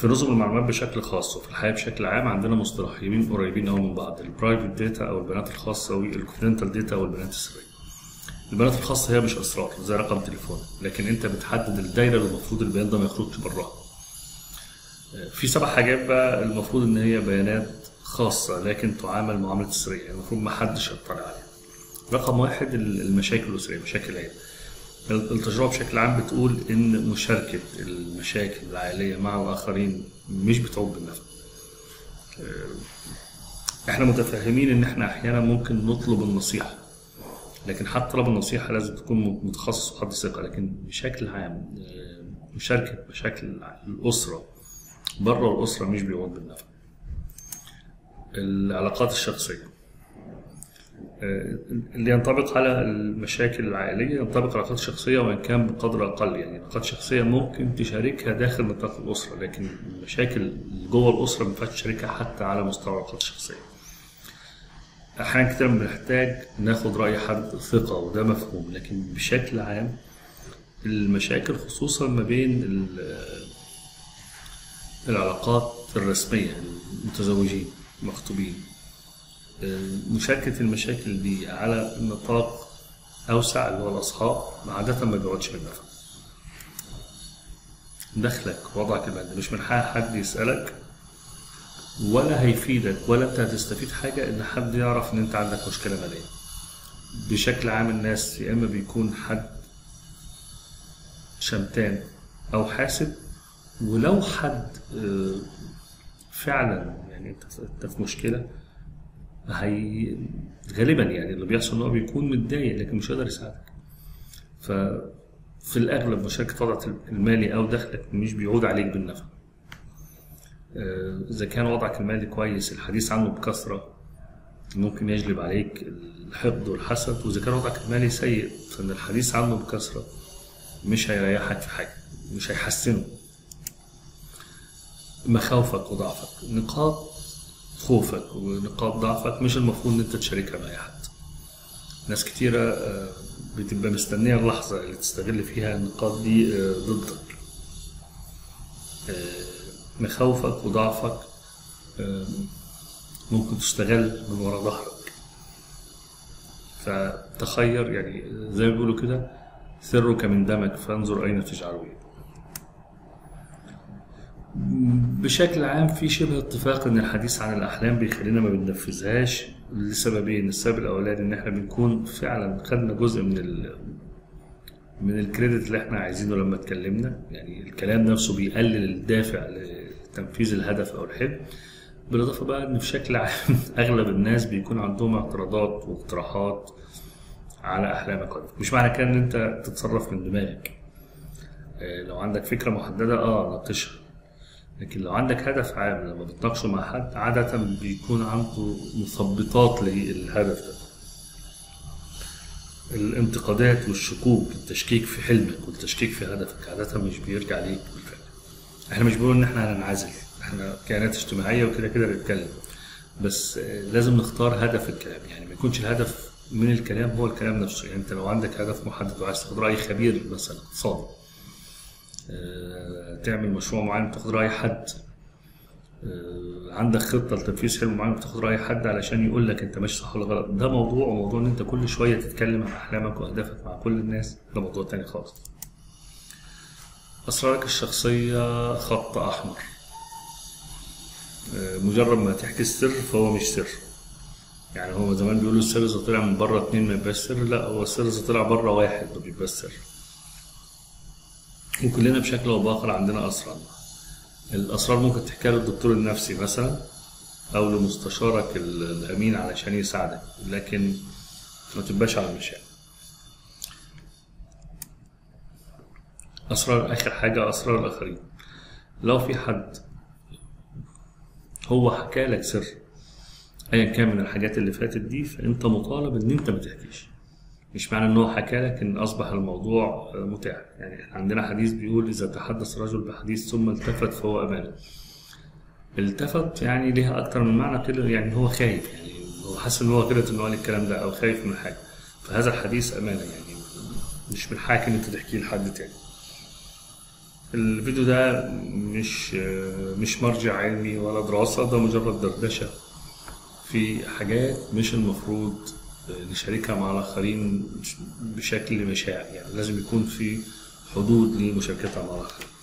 في نظم المعلومات بشكل خاص وفي الحياه بشكل عام عندنا مصطلحين قريبين قوي من بعض البرايفت داتا او البيانات الخاصه والكونفدنتال داتا او البيانات السريه البيانات الخاصه هي مش اسرار زي رقم تليفون لكن انت بتحدد الدايره اللي المفروض البيان ده ما يخرجش براها في سبع حاجات بقى المفروض ان هي بيانات خاصه لكن تعامل معامله السريه يعني المفروض ما حدش يطلع عليها رقم واحد المشاكل الاسريه مشاكل العيله التجربه بشكل عام بتقول ان مشاركه المشاكل العائليه مع الاخرين مش بتعود بالنفع احنا متفاهمين ان احنا احيانا ممكن نطلب النصيحه لكن حتى طلب النصيحه لازم تكون متخصص وحد ثقه لكن بشكل عام مشاركه مشاكل الاسره بره الاسره مش بيعود بالنفع العلاقات الشخصيه اللي ينطبق على المشاكل العائليه ينطبق على العلاقات الشخصيه وان كان بقدر اقل يعني العلاقات الشخصيه ممكن تشاركها داخل نطاق الاسره لكن المشاكل جوه الاسره ما ينفعش تشاركها حتى على مستوى العلاقات الشخصيه. احيانا كتير بنحتاج ناخد راي حد ثقه وده مفهوم لكن بشكل عام المشاكل خصوصا ما بين العلاقات الرسميه المتزوجين مخطوبين مشاركة المشاكل دي على نطاق أوسع اللي هو الأصحاب عادة ما بيقعدش بالنفع. دخلك وضعك المادي مش من حق حد يسألك ولا هيفيدك ولا أنت هتستفيد حاجة إن حد يعرف إن أنت عندك مشكلة مالية. بشكل عام الناس يا إما بيكون حد شمتان أو حاسد ولو حد فعلا يعني أنت في مشكلة هي غالبا يعني اللي بيحصل ان هو بيكون متضايق لكن مش قادر يساعدك ففي الاغلب مشاركه وضعك المالي او دخلك مش بيعود عليك بالنفع اذا كان وضعك المالي كويس الحديث عنه بكثره ممكن يجلب عليك الحقد والحسد واذا كان وضعك المالي سيء فان الحديث عنه بكثره مش هيريحك في حاجه مش هيحسنه مخاوفك وضعفك نقاط خوفك ونقاط ضعفك مش المفروض ان انت تشاركها مع اي حد ناس كتيرة بتبقى مستنية اللحظة اللي تستغل فيها النقاط دي ضدك مخاوفك وضعفك ممكن تستغل من ورا ظهرك فتخير يعني زي ما بيقولوا كده سرك من دمك فانظر اين تجعله بشكل عام في شبه اتفاق ان الحديث عن الاحلام بيخلينا ما بننفذهاش لسببين السبب الاولاني ان احنا بنكون فعلا خدنا جزء من ال من الكريدت اللي احنا عايزينه لما اتكلمنا يعني الكلام نفسه بيقلل الدافع لتنفيذ الهدف او الحلم بالاضافه بقى ان بشكل عام اغلب الناس بيكون عندهم اعتراضات واقتراحات على احلامك مش معنى كده ان انت تتصرف من دماغك لو عندك فكره محدده اه ناقشها لكن لو عندك هدف عام لما بتناقشه مع حد عادة بيكون عنده مثبطات للهدف ده الانتقادات والشكوك التشكيك في حلمك والتشكيك في هدفك عادة مش بيرجع ليك بالفعل احنا مش بنقول ان احنا هننعزل احنا كائنات اجتماعية وكده كده بنتكلم بس لازم نختار هدف الكلام يعني ما يكونش الهدف من الكلام هو الكلام نفسه يعني انت لو عندك هدف محدد وعايز تاخد رأي خبير مثلا اقتصادي تعمل مشروع معين بتاخد رأي حد عندك خطة لتنفيذ حلم معين بتاخد رأي حد علشان يقول لك انت ماشي صح ولا غلط ده موضوع وموضوع ان انت كل شوية تتكلم عن احلامك واهدافك مع كل الناس ده موضوع تاني خالص اسرارك الشخصية خط احمر مجرد ما تحكي السر فهو مش سر يعني هو زمان بيقولوا السر اذا طلع من بره اتنين ما يبقاش سر لا هو السر اذا طلع بره واحد ما بيبقاش سر وكلنا بشكل او باخر عندنا اسرار الاسرار ممكن تحكيها للدكتور النفسي مثلا او لمستشارك الامين علشان يساعدك لكن ما تبقاش على المشاعر اسرار اخر حاجه اسرار الاخرين لو في حد هو حكى لك سر ايا كان من الحاجات اللي فاتت دي فانت مطالب ان انت ما تحكيش مش معنى ان هو حكى لك ان اصبح الموضوع متاح يعني احنا عندنا حديث بيقول اذا تحدث رجل بحديث ثم التفت فهو امانه التفت يعني ليها اكتر من معنى كده يعني هو خايف يعني هو حاسس ان هو غلط ان هو قال الكلام ده او خايف من حاجه فهذا الحديث امانه يعني مش من حقك ان انت تحكيه لحد تاني الفيديو ده مش مش مرجع علمي ولا دراسة ده مجرد دردشة في حاجات مش المفروض نشاركها مع الآخرين بشكل مشاعر يعني لازم يكون في حدود لمشاركتها مع الآخرين